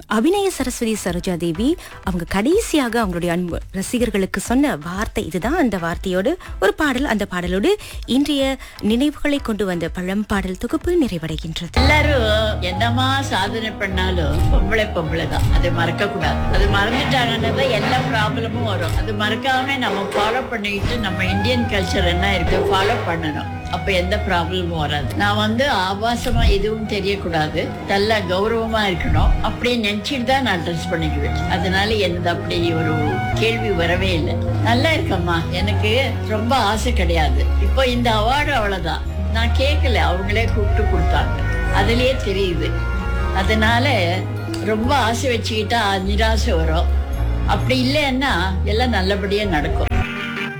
அபிநய சரஸ்வதி சரோஜா தேவி அவங்க கடைசியாக அவங்களுடைய அன்பு ரசிகர்களுக்கு சொன்ன வார்த்தை இதுதான் அந்த வார்த்தையோடு ஒரு பாடல் அந்த பாடலோடு இன்றைய நினைவுகளை கொண்டு வந்த பழம்பாடல் தொகுப்பு நிறைவடைகின்றது எல்லாரும் என்னமா சாதனை பண்ணாலும் பொம்பளை பொம்பளை தான் அதை மறக்க கூடாது அது மறந்துட்டாங்கன்னா தான் எல்லா ப்ராப்ளமும் வரும் அது மறக்காம நம்ம ஃபாலோ பண்ணிக்கிட்டு நம்ம இந்தியன் கல்ச்சர் என்ன இருக்கு ஃபாலோ பண்ணணும் அப்ப எந்த ப்ராப்ளமும் வராது நான் வந்து ஆபாசமா எதுவும் தெரியக்கூடாது நல்ல கௌரவமா இருக்கணும் அப்படியே நினைச்சிட்டு தான் நான் ட்ரெஸ் பண்ணிக்குவேன் அதனால எனக்கு அப்படி ஒரு கேள்வி வரவே இல்லை நல்லா இருக்கம்மா எனக்கு ரொம்ப ஆசை கிடையாது இப்போ இந்த அவார்டு அவ்வளவுதான் நான் கேட்கல அவங்களே கூப்பிட்டு கொடுத்தாங்க அதுலயே தெரியுது அதனால ரொம்ப ஆசை வச்சுக்கிட்டா நிராசை வரும் அப்படி இல்லைன்னா எல்லாம் நல்லபடியா நடக்கும்